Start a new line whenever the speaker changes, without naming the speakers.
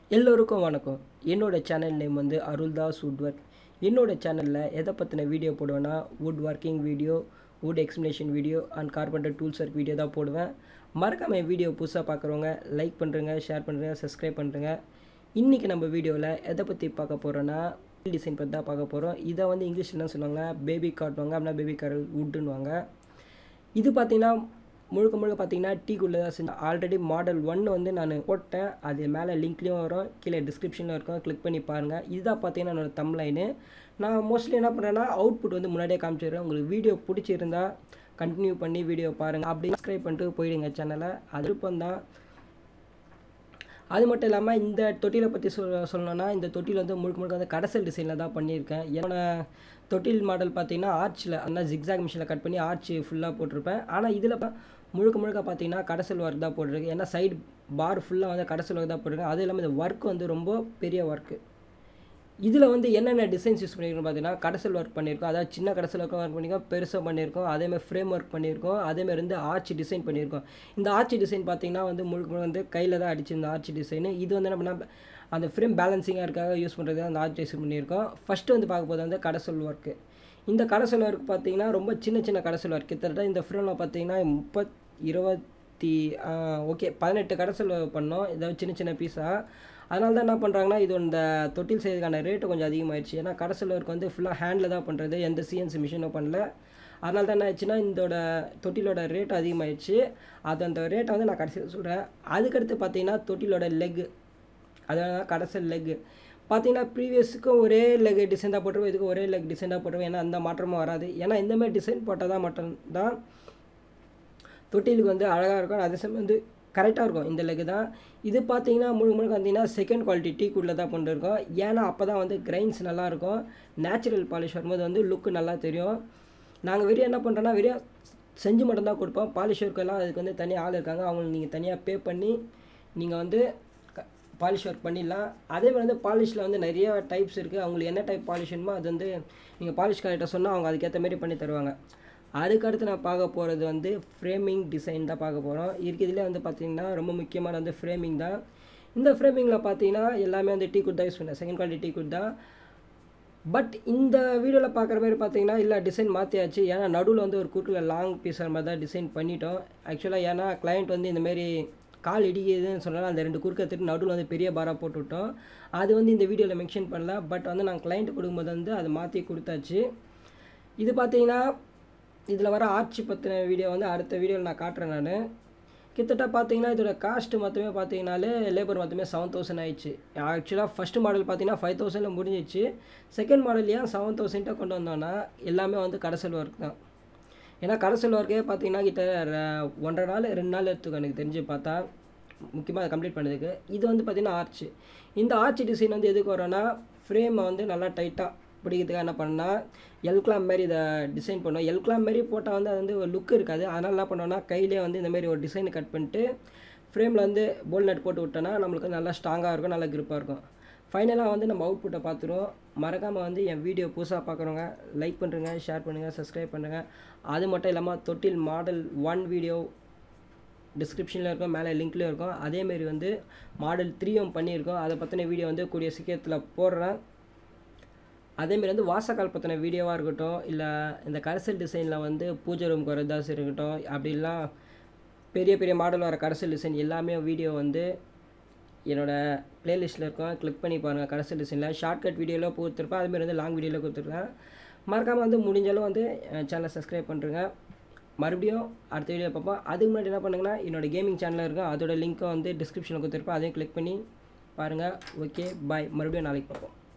எல்லோருக்கும் வணக்கம் என்னோட சேனல் நேம் வந்து அருள்தாஸ் வுட் ஒர்க் என்னோட சேனலில் எதை பற்றின வீடியோ போடுவேன்னா wood working video wood explanation video and carpenter tools work video தான் போடுவேன் மறக்காம என் வீடியோ புதுசாக பார்க்குறவங்க லைக் பண்ணுறங்க ஷேர் பண்ணுறங்க சப்ஸ்கிரைப் பண்ணுறங்க இன்றைக்கி நம்ம வீடியோவில் எதை பற்றி பார்க்க போகிறோன்னா டிசைன் பற்றி தான் பார்க்க போகிறோம் இதை வந்து இங்கிலீஷில் என்ன சொல்லுவாங்க பேபி காட்டுவாங்க அப்படின்னா பேபி கார் வுட்டுன்னுவாங்க இது பார்த்தீங்கன்னா முழுக்க முழுக்க பார்த்தீங்கன்னா டீக்குள்ளே தான் செஞ்சேன் ஆல்ரெடி மாடல் ஒன்று வந்து நான் போட்டேன் அது மேலே லிங்க்லேயும் வரும் கீழே டிஸ்கிரிப்ஷனில் இருக்கும் கிளிக் பண்ணி பாருங்கள் இதுதான் பார்த்தீங்கன்னா என்னோடய தம்லைனு நான் மோஸ்ட்லி என்ன பண்ணுறேன்னா அவுட்புட் வந்து முன்னாடியே காமிச்சிடுறேன் உங்களுக்கு வீடியோ பிடிச்சிருந்தா கண்டினியூ பண்ணி வீடியோ பாருங்கள் அப்படி சப்ஸ்கிரைப் பண்ணிட்டு போயிடுங்க சேனலை அது விருப்பம் தான் அது மட்டும் இல்லாமல் இந்த தொட்டிலை பற்றி சொல் சொல்லணும்னா இந்த தொட்டில் வந்து முழுக்க முழுக்க வந்து கடைசல் டிசைனில் தான் பண்ணியிருக்கேன் என்னோட தொட்டில் மாடல் பார்த்தீங்கன்னா ஆர்ச்சில் அந்த ஜிக்ஸாக் மிஷினில் கட் பண்ணி ஆர்ச் ஃபுல்லாக போட்டிருப்பேன் ஆனால் இதில் முழுக்க முழுக்க பார்த்தீங்கன்னா கடைசல் ஒர்க் தான் போட்டிருக்கு ஏன்னா சைடு பார் ஃபுல்லாக வந்து கடைசல் ஒர்க் தான் போட்டிருக்கு அதுவும் இல்லாமல் இந்த ஒர்க் வந்து ரொம்ப பெரிய ஒர்க்கு இதில் வந்து என்னென்ன டிசைன்ஸ் யூஸ் பண்ணியிருக்கோம் பார்த்தீங்கன்னா கடைசல் ஒர்க் பண்ணியிருக்கோம் அதாவது சின்ன கடைசல் ஒர்க் ஒர்க் பண்ணியிருக்கோம் பெருசாக பண்ணியிருக்கோம் அதேமாதிரி ஃப்ரேம் ஒர்க் பண்ணியிருக்கோம் அதேமாதிரி வந்து ஆர்ச் டிசைன் பண்ணியிருக்கோம் இந்த ஆர்ச் டிசைன் பார்த்தீங்கன்னா வந்து முழுக்க முழுக்க வந்து கையில் தான் அடிச்சிருந்த ஆர்ச் டிசைனு இது வந்து என்ன பண்ணால் அந்த ஃப்ரேம் பேலன்சிங்காக இருக்காக யூஸ் பண்ணுறது அந்த ஆர்ச் டிசைன் பண்ணியிருக்கோம் ஃபஸ்ட்டு வந்து பார்க்க போது வந்து கடைசல் ஒர்க்கு இந்த கடைசல் ஒர்க் பார்த்தீங்கன்னா ரொம்ப சின்ன சின்ன கடைசல் ஒர்க் கிட்டத்தட்ட இந்த ஃப்ரேமில் பார்த்தீங்கன்னா முப்பத் இருபத்தி ஓகே பதினெட்டு கடைசல் பண்ணோம் இதாவது சின்ன சின்ன பீஸாக அதனால தான் என்ன பண்ணுறாங்கன்னா இது இந்த தொட்டில் செய்யறதுக்கான ரேட்டு கொஞ்சம் அதிகமாகிடுச்சு ஏன்னா கடைசல் ஒர்க் வந்து ஃபுல்லாக ஹேண்டில் தான் பண்ணுறது எந்த சிஎன்சி மிஷினும் பண்ணல அதனால தான் என்ன ஆயிடுச்சுன்னா இதோட தொட்டிலோட ரேட் அதிகமாகிடுச்சு அது அந்த ரேட்டை வந்து நான் கடைசியில் சொல்கிறேன் அதுக்கடுத்து பார்த்தீங்கன்னா தொட்டிலோட லெக் அதாவது கடைசல் லெக் பார்த்தீங்கன்னா ப்ரீவியஸுக்கும் ஒரே லெக் டிசைன் தான் போட்டுருவோம் இதுக்கு ஒரே லெக் டிசைன் தான் போட்டுருவோம் ஏன்னா அந்த மாற்றமும் வராது ஏன்னா இந்தமாதிரி டிசைன் போட்டால் தான் மட்டும்தான் தொட்டிலுக்கு வந்து அழகாக இருக்கும் அதே சமயம் வந்து கரெக்டாக இருக்கும் இந்த லெக்கு தான் இது பார்த்தீங்கன்னா முழு முழுக்க பார்த்தீங்கன்னா செகண்ட் குவாலிட்டி டீ குள்ள தான் பண்ணிருக்கோம் ஏன்னா அப்போ தான் வந்து கிரைன்ஸ் நல்லாயிருக்கும் நேச்சுரல் பாலிஷ் வரும்போது வந்து லுக்கு நல்லா தெரியும் நாங்கள் வெறிய என்ன பண்ணுறோன்னா வெறிய செஞ்சு மட்டும்தான் கொடுப்போம் பாலிஷ் ஒர்க்கெல்லாம் அதுக்கு வந்து தனியாக ஆள் இருக்காங்க அவங்களுக்கு நீங்கள் தனியாக பே பண்ணி நீங்கள் வந்து பாலிஷ் ஒர்க் பண்ணிடலாம் அதே மாதிரி வந்து பாலிஷில் வந்து நிறைய டைப்ஸ் இருக்குது அவங்களுக்கு என்ன டைப் பாலிஷ் வேணுமோ அது வந்து நீங்கள் பாலிஷ் கரெக்டாக சொன்னால் அவங்க அதுக்கேற்ற மாரி பண்ணி தருவாங்க அதுக்கடுத்து நான் பார்க்க போகிறது வந்து ஃப்ரேமிங் டிசைன் தான் பார்க்க போகிறோம் இருக்கிறதுலே வந்து பார்த்திங்கன்னா ரொம்ப முக்கியமான வந்து ஃப்ரேமிங் தான் இந்த ஃப்ரேமிங்கில் பார்த்தீங்கன்னா எல்லாமே வந்து டீ குட் தான் யூஸ் பண்ணேன் செகண்ட் குவாலிட்டி டீ குட் தான் பட் இந்த வீடியோவில் பார்க்குற மாதிரி பார்த்தீங்கன்னா இல்லை டிசைன் மாற்றியாச்சு ஏன்னா நடுவில் வந்து ஒரு குறுக்கில் லாங் பீஸ் மாதிரி தான் டிசைன் பண்ணிட்டோம் ஆக்சுவலாக ஏன்னா கிளைண்ட் வந்து இந்தமாரி கால் இடிக்குதுன்னு சொன்னால் அந்த ரெண்டு குறுக்க திருட்டு நடுவில் வந்து பெரிய பாராக போட்டு விட்டோம் அது வந்து இந்த வீடியோவில் மென்ஷன் பண்ணல பட் வந்து நாங்கள் கிளைண்ட் கொடுக்கும்போது வந்து அதை மாற்றி கொடுத்தாச்சு இது பார்த்தீங்கன்னா இதில் வர ஆட்சி பற்றின வீடியோ வந்து அடுத்த வீடியோவில் நான் காட்டுறேன் நான் கிட்டத்தட்ட பார்த்தீங்கன்னா இதோட காஸ்ட்டு மொத்தமே பார்த்தீங்கனாலே லேபர் மொத்தமே செவன் தௌசண்ட் ஆயிடுச்சு ஆக்சுவலாக ஃபஸ்ட்டு மாடல் பார்த்தீங்கன்னா ஃபைவ் தௌசண்டில் முடிஞ்சிச்சு செகண்ட் மாடல் ஏன் செவன் தௌசண்ட்டாக கொண்டு வந்தோன்னா எல்லாமே வந்து கடைசல் ஒர்க் தான் ஏன்னா கடைசல் ஒர்க்கே பார்த்தீங்கன்னா கிட்ட ஒன்றரை நாள் ரெண்டு நாள் எடுத்துக்கும் எனக்கு தெரிஞ்சு பார்த்தா முக்கியமாக அதை கம்ப்ளீட் பண்ணதுக்கு இது வந்து பார்த்திங்கன்னா ஆர்ச்சு இந்த ஆர்ச்சி டிசைன் வந்து எதுக்கு வரோன்னா ஃப்ரேமை வந்து நல்லா டைட்டாக பிடிக்கிறதுக்காக என்ன பண்ணால் எல்க்லாம் மாரி இதை டிசைன் பண்ணோம் எல்க்லாம் மாரி போட்டால் வந்து அது வந்து ஒரு லுக் இருக்காது அதனால் என்ன பண்ணோன்னா கையிலே வந்து இந்தமாரி ஒரு டிசைன் கட் பண்ணிட்டு ஃப்ரேமில் வந்து போல் நட் போட்டு விட்டோன்னா நம்மளுக்கு நல்லா ஸ்ட்ராங்காக இருக்கும் நல்லா க்ரிப்பாக இருக்கும் ஃபைனலாக வந்து நம்ம அவுட்புட்டை பார்த்துருவோம் மறக்காமல் வந்து என் வீடியோ புதுசாக பார்க்குறவங்க லைக் பண்ணுறங்க ஷேர் பண்ணுங்கள் சப்ஸ்கிரைப் பண்ணுங்கள் அது மட்டும் இல்லாமல் தொட்டில் மாடல் ஒன் வீடியோ டிஸ்கிரிப்ஷனில் இருக்கும் மேலே லிங்க்லேயும் இருக்கும் அதேமாரி வந்து மாடல் த்ரீயும் பண்ணியிருக்கோம் அதை பற்றின வீடியோ வந்து கூடிய சீக்கிரத்தில் போடுறேன் அதேமாரி வந்து வாசக்கால் பற்றின வீடியோவாக இருக்கட்டும் இல்லை இந்த கரசல் டிசைனில் வந்து பூஜை ரூம் குறைதாஸ் இருக்கட்டும் அப்படிலாம் பெரிய பெரிய மாடல் வர கரசல் டிசைன் எல்லாமே வீடியோ வந்து என்னோடய ப்ளேலிஸ்ட்டில் இருக்கும் கிளிக் பண்ணி பாருங்கள் கரசல் டிசைனில் ஷார்ட்கட் வீடியோவில் கொடுத்துருப்பேன் அதுமாரி வந்து லாங் வீடியோவில் கொடுத்துருக்கேன் மறக்காமல் வந்து முடிஞ்சாலும் வந்து சேனலை சப்ஸ்கிரைப் பண்ணுறேங்க மறுபடியும் அடுத்த வீடியோ பார்ப்போம் அதுக்கு முன்னாடி என்ன பண்ணுங்கன்னா என்னோடய கேமிங் சேனலில் இருக்கும் அதோட லிங்க்கை வந்து டிஸ்கிரிப்ஷனில் கொடுத்துருப்பேன் அதையும் கிளிக் பண்ணி பாருங்கள் ஓகே பாய் மறுபடியும் நாளைக்கு பார்ப்போம்